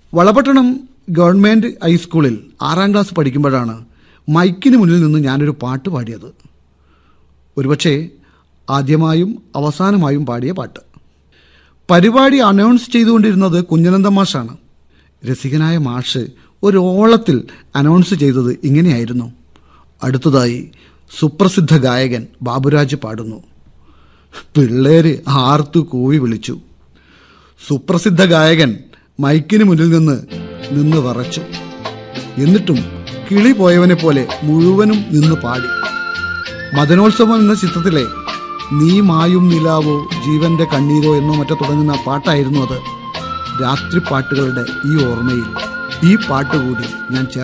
Valapattanam government ഹൈസ്കൂളിൽ ആറാം class പഠിക്കുമ്പോഴാണ് മൈക്കിന് മുന്നിൽ നിന്ന് ഞാനൊരു പാട്ട് പാടിയത് ഒരുപക്ഷെ ആദ്യമായും അവസാനമായും പാടിയ പാട്ട് പരിപാടി അനൗൺസ് ചെയ്തുകൊണ്ടിരുന്നത് കുഞ്ഞനന്ദ മാഷാണ് രസികനായ മാഷ് ഒരു ഓളത്തിൽ അനൗൺസ് ചെയ്തത് ഇങ്ങനെയായിരുന്നു അടുത്തതായി സുപ്രസിദ്ധ ഗായകൻ ബാബുരാജ് പാടുന്നു പിള്ളേര് ആർത്തു കൂവി വിളിച്ചു സുപ്രസിദ്ധ ഗായകൻ മൈക്കിന് മുന്നിൽ നിന്ന് നിന്ന് വറച്ചു എന്നിട്ടും കിളി പോയവനെ പോലെ മുഴുവനും നിന്ന് പാടി മദനോത്സവം എന്ന ചിത്രത്തിലെ നീ മായും നിലാവോ ജീവന്റെ കണ്ണീരോ എന്നോ മറ്റോ തുടങ്ങുന്ന പാട്ടായിരുന്നു അത് രാത്രി പാട്ടുകളുടെ ഈ ഓർമ്മയിൽ ഈ പാട്ട് കൂടി ഞാൻ ചേർ